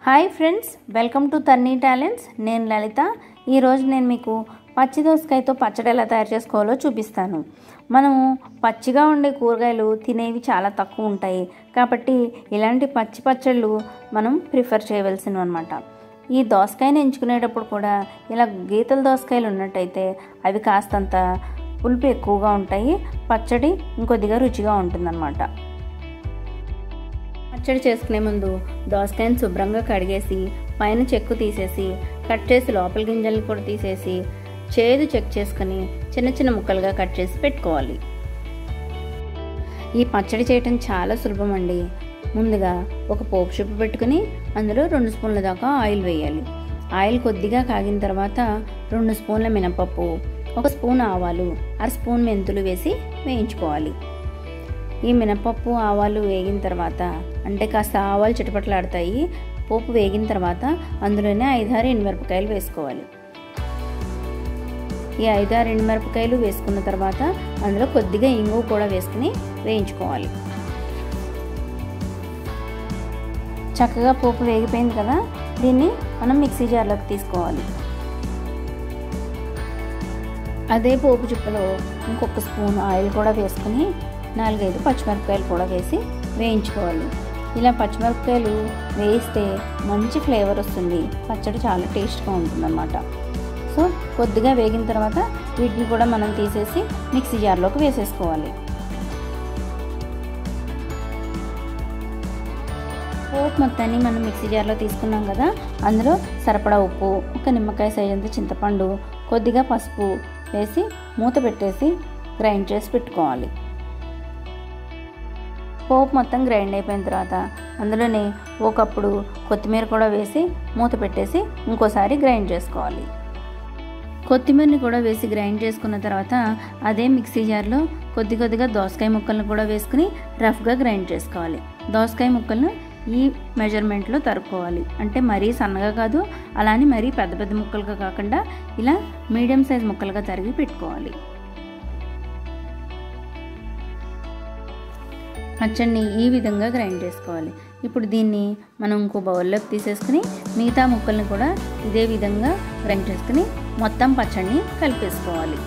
hi friends welcome to తన్నీ talents నేను లలిత ఈరోజు నేను మీకు పచ్చి దోసకాయతో పచ్చడి ఎలా తయారు చేసుకోవాలో చూపిస్తాను మనము పచ్చిగా ఉండే కూరగాయలు తినేవి చాలా తక్కువ ఉంటాయి కాబట్టి ఇలాంటి పచ్చి పచ్చళ్ళు మనం ప్రిఫర్ చేయవలసినవి అనమాట ఈ దోసకాయని ఎంచుకునేటప్పుడు కూడా ఇలా గీతల దోసకాయలు ఉన్నట్టయితే అవి కాస్తంత పులుపు ఎక్కువగా ఉంటాయి పచ్చడి ఇంకొద్దిగా రుచిగా ఉంటుందన్నమాట పచ్చడి చేసుకునే ముందు దోసకాయని శుభ్రంగా కడిగేసి పైన చెక్కు తీసేసి కట్ చేసి లోపల గింజలు కూడా తీసేసి చేదు చెక్ చేసుకుని చిన్న చిన్న ముక్కలుగా కట్ చేసి పెట్టుకోవాలి ఈ పచ్చడి చేయటం చాలా సులభం అండి ముందుగా ఒక పోపు చుప్పు పెట్టుకుని అందులో రెండు స్పూన్ల దాకా ఆయిల్ వేయాలి ఆయిల్ కొద్దిగా కాగిన తర్వాత రెండు స్పూన్ల మినపప్పు ఒక స్పూన్ ఆవాలు అర స్పూన్ మెంతులు వేసి వేయించుకోవాలి ఈ మినపప్పు ఆవాలు వేగిన తర్వాత అంటే కాస్త ఆవాలు చిటపట్లాడతాయి పోపు వేగిన తర్వాత అందులోనే ఐదారు ఎండుమిరపకాయలు వేసుకోవాలి ఈ ఐదారు ఎండుమిరపకాయలు వేసుకున్న తర్వాత అందులో కొద్దిగా ఇంగువ కూడా వేసుకుని వేయించుకోవాలి చక్కగా పోపు వేగిపోయింది కదా దీన్ని మనం మిక్సీ జార్లోకి తీసుకోవాలి అదే పోపు చుప్పలో ఇంకొక స్పూన్ ఆయిల్ కూడా వేసుకుని నాలుగైదు పచ్చిమిరపకాయలు కూడా వేసి వేయించుకోవాలి ఇలా పచ్చిమిరపకాయలు వేస్తే మంచి ఫ్లేవర్ వస్తుంది పచ్చడి చాలా టేస్ట్గా ఉంటుందన్నమాట సో కొద్దిగా వేగిన తర్వాత వీటిని కూడా మనం తీసేసి మిక్సీ జార్లోకి వేసేసుకోవాలి పోపు మొత్తాన్ని మనం మిక్సీ జార్లో తీసుకున్నాం కదా అందులో సరిపడా ఉప్పు ఒక నిమ్మకాయ సైజంత చింతపండు కొద్దిగా పసుపు వేసి మూత పెట్టేసి గ్రైండ్ చేసి పెట్టుకోవాలి పోపు మొత్తం గ్రైండ్ అయిపోయిన తర్వాత అందులోనే ఒకప్పుడు కొత్తిమీర కూడా వేసి మూత పెట్టేసి ఇంకోసారి గ్రైండ్ చేసుకోవాలి కొత్తిమీరని కూడా వేసి గ్రైండ్ చేసుకున్న తర్వాత అదే మిక్సీ జార్లో కొద్ది కొద్దిగా దోసకాయ ముక్కలను కూడా వేసుకుని రఫ్గా గ్రైండ్ చేసుకోవాలి దోసకాయ ముక్కలను ఈ మెజర్మెంట్లో తరుక్కోవాలి అంటే మరీ సన్నగా కాదు అలానే మరీ పెద్ద పెద్ద ముక్కలుగా కాకుండా ఇలా మీడియం సైజ్ ముక్కలుగా తరిగి పెట్టుకోవాలి పచ్చడిని ఈ విధంగా గ్రైండ్ చేసుకోవాలి ఇప్పుడు దీన్ని మనం ఇంకో బౌల్లోకి తీసేసుకుని మిగతా ముక్కల్ని కూడా ఇదే విధంగా గ్రైండ్ చేసుకుని మొత్తం పచ్చడిని కలిపేసుకోవాలి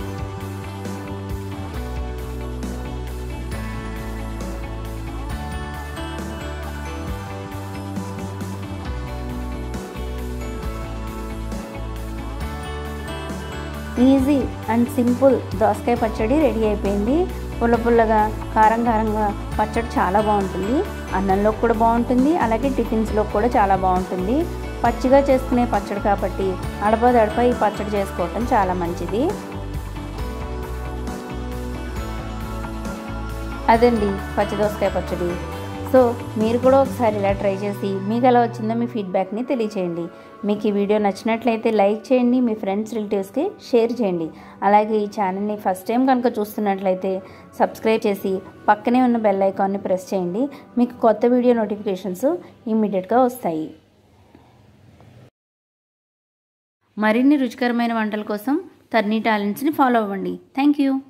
ఈజీ అండ్ సింపుల్ దోసకాయ పచ్చడి రెడీ అయిపోయింది పుల్ల పుల్లగా కారం కారంగా పచ్చడి చాలా బాగుంటుంది అన్నంలో కూడా బాగుంటుంది అలాగే టిఫిన్స్లో కూడా చాలా బాగుంటుంది పచ్చిగా చేసుకునే పచ్చడి కాబట్టి అడపదడప ఈ పచ్చడి చేసుకోవటం చాలా మంచిది అదండి పచ్చి దోసకాయ పచ్చడి సో మీరు కూడా ఒకసారి ఇలా ట్రై చేసి మీకు ఎలా వచ్చిందో మీ ఫీడ్బ్యాక్ని తెలియచేయండి మీకు ఈ వీడియో నచ్చినట్లయితే లైక్ చేయండి మీ ఫ్రెండ్స్ రిలేటివ్స్కి షేర్ చేయండి అలాగే ఈ ఛానల్ని ఫస్ట్ టైం కనుక చూస్తున్నట్లయితే సబ్స్క్రైబ్ చేసి పక్కనే ఉన్న బెల్ ఐకాన్ని ప్రెస్ చేయండి మీకు కొత్త వీడియో నోటిఫికేషన్స్ ఇమ్మీడియట్గా వస్తాయి మరిన్ని రుచికరమైన వంటల కోసం తర్నీ టాలెంట్స్ని ఫాలో అవ్వండి థ్యాంక్ యూ